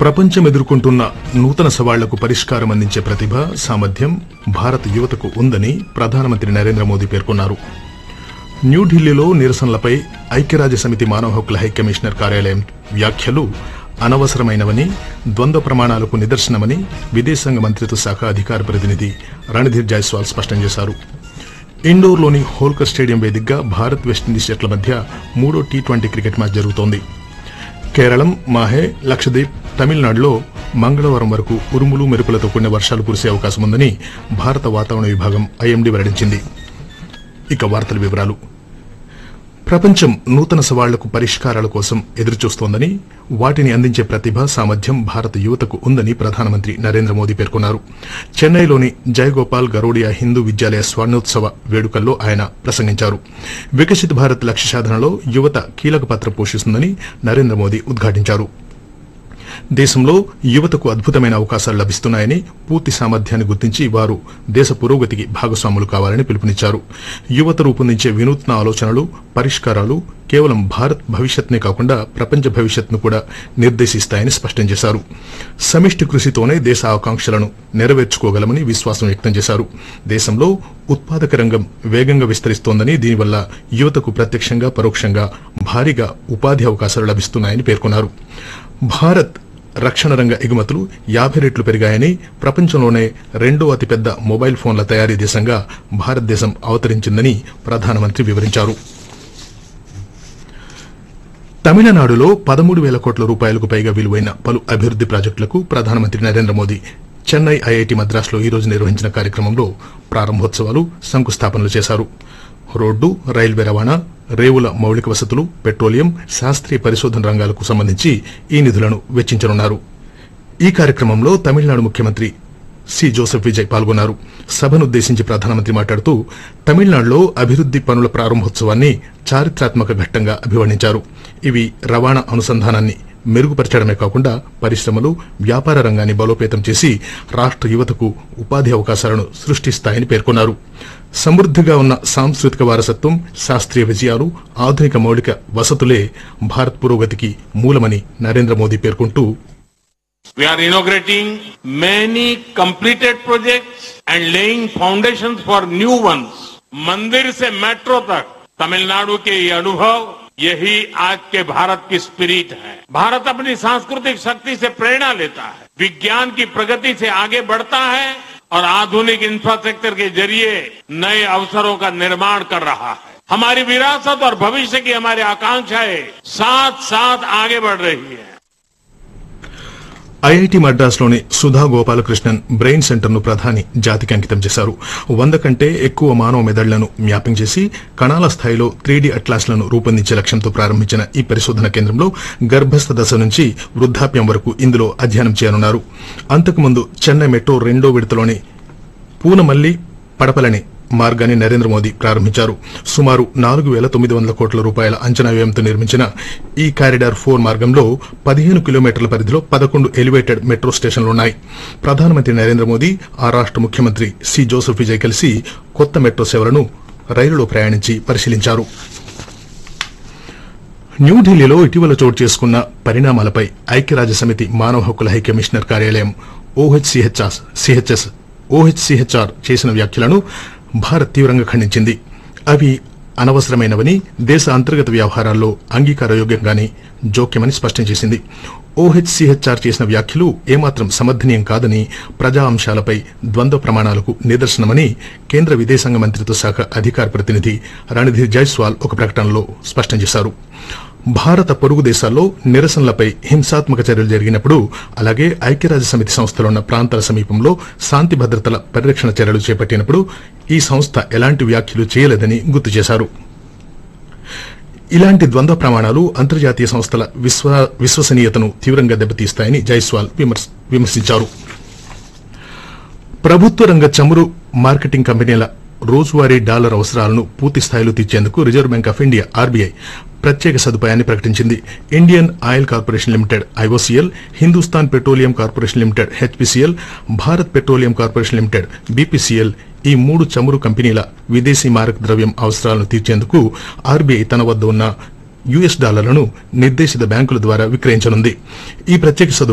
ప్రపంచం ఎదుర్కొంటున్న నూతన సవాళ్లకు పరిష్కారం అందించే ప్రతిభ సామర్థ్యం భారత యువతకు ఉందని ప్రధానమంత్రి నరేంద్ర మోదీ పేర్కొన్నారు న్యూఢిల్లీలో నిరసనలపై ఐక్యరాజ్య సమితి మానవ హక్కుల హై కమిషనర్ కార్యాలయం వ్యాఖ్యలు అనవసరమైనవని ద్వంద్వ ప్రమాణాలకు నిదర్శనమని విదేశాంగ మంత్రిత్వ శాఖ అధికార ప్రతినిధి రణధీర్ జైస్వాల్ స్పష్టం చేశారు ఇండోర్లోని హోల్కర్ స్టేడియం వేదికగా భారత్ వెస్టిండీస్ జట్ల మధ్య మూడో టీ ట్వంటీ క్రికెట్ మ్యాచ్ జరుగుతోంది కేరళం మాహే లక్షద్వీప్ తమిళనాడులో మంగళవారం వరకు ఉరుములు మెరుపులతో కూడిన వర్షాలు కురిసే అవకాశం ఉందని భారత వాతావరణ విభాగం ఐఎండీ వెల్లడించింది ఇక వార్తల వివరాలు ప్రపంచం నూతన సవాళ్లకు పరిష్కారాల కోసం ఎదురుచూస్తోందని వాటిని అందించే ప్రతిభ సామర్థ్యం భారత యువతకు ఉందని ప్రధానమంత్రి నరేంద్ర మోదీ పేర్కొన్నారు చెన్నైలోని జయగోపాల్ గరోడియా హిందూ విద్యాలయ స్వర్ణోత్సవ వేడుకల్లో ఆయన ప్రసంగించారు వికసిత్ భారత్ లక్ష్య సాధనలో యువత కీలక పాత్ర పోషిస్తుందని నరేంద్ర మోదీ ఉద్ఘాటించారు దేశంలో యువతకు అద్భుతమైన అవకాశాలు లభిస్తున్నాయని పూర్తి సామర్థ్యాన్ని గుర్తించి వారు దేశ పురోగతికి భాగస్వాములు కావాలని పిలుపునిచ్చారు యువత రూపొందించే వినూత్న ఆలోచనలు పరిష్కారాలు కేవలం భారత్ భవిష్యత్నే కాకుండా ప్రపంచ భవిష్యత్ను కూడా నిర్దేశిస్తాయని స్పష్టం చేశారు సమిష్టి కృషితోనే దేశ ఆకాంక్షలను నెరవేర్చుకోగలమని విశ్వాసం వ్యక్తం చేశారు దేశంలో ఉత్పాదక రంగం వేగంగా విస్తరిస్తోందని దీనివల్ల యువతకు ప్రత్యక్షంగా పరోక్షంగా భారీగా ఉపాధి అవకాశాలు లభిస్తున్నాయని పేర్కొన్నారు భారత్ రక్షణ రంగ ఎగుమతులు యాభై రెట్లు పెరిగాయని ప్రపంచంలోనే రెండో అతిపెద్ద మొబైల్ ఫోన్ల తయారీ దేశంగా భారతదేశం అవతరించిందని ప్రధానమంత్రి వివరించారు తమిళనాడులో పదమూడు వేల కోట్ల రూపాయలకు పైగా విలువైన పలు అభివృద్ది ప్రాజెక్టులకు ప్రధానమంత్రి నరేంద్ర మోదీ చెన్నై ఐఐటి మద్రాసులో ఈ రోజు నిర్వహించిన కార్యక్రమంలో ప్రారంభోత్సవాలు శంకుస్థాపనలు చేశారు రోడ్డు రైల్వే రవాణా రేవుల మౌలిక వసతులు పెట్రోలియం శాస్త్రీయ పరిశోధన రంగాలకు సంబంధించి ఈ నిధులను వెచ్చించనున్నారు ఈ కార్యక్రమంలో తమిళనాడు ముఖ్యమంత్రి సి జోసెఫ్ విజయ్ పాల్గొన్నారు సభనుద్దేశించి ప్రధానమంత్రి మాట్లాడుతూ తమిళనాడులో అభివృద్ది పనుల ప్రారంభోత్సవాన్ని చారిత్రాత్మక ఘట్టంగా అభివర్ణించారు ఇవి రవాణా అనుసంధానాన్ని మెరుగుపరచడమే కాకుండా పరిశ్రమలు వ్యాపార రంగాన్ని బలోపేతం చేసి రాష్ట్ర యువతకు ఉపాధి అవకాశాలను సృష్టిస్తాయని పేర్కొన్నారు సమృద్దిగా ఉన్న సాంస్కృతిక వారసత్వం శాస్త్రీయ విజయాలు ఆధునిక మౌలిక వసతులే భారత్ పురోగతికి మూలమని నరేంద్ర మోదీ పేర్కొంటూ We are inaugurating many completed projects and laying foundations for new ones. मंदिर से मेट्रो तक तमिलनाडु के ये अनुभव यही आज के भारत की स्पिरिट है भारत अपनी सांस्कृतिक शक्ति से प्रेरणा लेता है विज्ञान की प्रगति से आगे बढ़ता है और आधुनिक इंफ्रास्ट्रक्चर के जरिए नए अवसरों का निर्माण कर रहा है हमारी विरासत और भविष्य की हमारी आकांक्षाएं साथ साथ आगे बढ़ रही है ఐఐటి మద్రాసులోని సుధా గోపాలకృష్ణన్ బ్రెయిన్ సెంటర్ ను ప్రధాని జాతికి అంకితం చేశారు వంద కంటే ఎక్కువ మానవ మెదళ్లను మ్యాపింగ్ చేసి కణాల స్థాయిలో త్రీడీ అట్లాస్లను రూపొందించే లక్ష్యంతో ప్రారంభించిన ఈ పరిశోధన కేంద్రంలో గర్భస్థ దశ నుంచి వృద్ధాప్యం వరకు ఇందులో అధ్యయనం చేయనున్నారు అంతకుముందు చెన్నై మెట్రో రెండో విడతలోని పూనమల్లి పడపలని మార్గాన్ని నరేంద్ర మోదీ ప్రారంభించారు సుమారు నాలుగు వేల తొమ్మిది వందల కోట్ల రూపాయల అంచనా వ్యయంతో నిర్మించిన ఈ కారిడార్ ఫోర్ మార్గంలో పదిహేను కిలోమీటర్ల పరిధిలో పదకొండు ఎలివేటెడ్ మెట్రో స్టేషన్లున్నాయి ప్రధానమంత్రి నరేంద్ర మోదీ ఆ రాష్ట ముఖ్యమంత్రి సి జోసెఫ్ విజయ్ కలిసి కొత్త మెట్రో సేవలను రైలులో ప్రయాణించి పరిశీలించారు న్యూఢిల్లీలో ఇటీవల చోటు చేసుకున్న పరిణామాలపై ఐక్యరాజ్య సమితి మానవ హక్కుల హై కమిషనర్ కార్యాలయం ఓహెచ్సిహెచ్ఎస్ ఓహెచ్సిహెచ్ఆర్ చేసిన వ్యాఖ్యలను భారత్ తీవ్రంగా ఖండించింది అవి అనవసరమైనవని దేశ అంతర్గత వ్యవహారాల్లో అంగీకారయోగ్యంగానే జోక్యమని స్పష్టం చేసింది ఓహెచ్సిహెచ్ఆర్ చేసిన వ్యాఖ్యలు ఏమాత్రం సమర్థనీయం కాదని ప్రజా అంశాలపై ద్వంద్వ ప్రమాణాలకు నిదర్శనమని కేంద్ర విదేశాంగ మంత్రిత్వ శాఖ అధికార ప్రతినిధి రణధీర్ జైస్వాల్ ఒక ప్రకటనలో స్పష్టం చేశారు భారత పొరుగు దేశాల్లో నిరసనలపై హింసాత్మక చర్యలు జరిగినప్పుడు అలాగే ఐక్యరాజ్య సమితి సంస్థలో ఉన్న ప్రాంతాల సమీపంలో శాంతి భద్రతల పరిరక్షణ చర్యలు చేపట్టినప్పుడు ఈ సంస్థ ఎలాంటి వ్యాఖ్యలు చేయలేదని గుర్తు చేశారు ఇలాంటి ద్వంద్వ ప్రమాణాలు అంతర్జాతీయ సంస్థల విశ్వ విశ్వసనీయతను తీవ్రంగా దెబ్బతీస్తాయని జైస్వాల్ విమర్శ- విమర్శించారు ప్రభుత్వ రంగ చమురు మార్కెటింగ్ కంపెనీల రోజువారీ డాలర్ అవసరాలను పూర్తి స్థాయిలో తీర్చేందుకు Reserve Bank of India RBI ప్రత్యేక సదుపాయాన్ని ప్రకటించింది Indian Oil Corporation Limited IOCL Hindustan Petroleum Corporation Limited HPCL Bharat Petroleum Corporation Limited BPCL ఈ మూడు చమురు కంపెనీల విదేశీ మారక ద్రవ్యం అవసరాలను తీర్చేందుకు ఆర్బీఐ తన వద్ద ఉన్న యుఎస్ డాలర్లను నిర్దేశిత బ్యాంకుల ద్వారా విక్రయించనుంది ఈ ప్రత్యేక సదుపాయం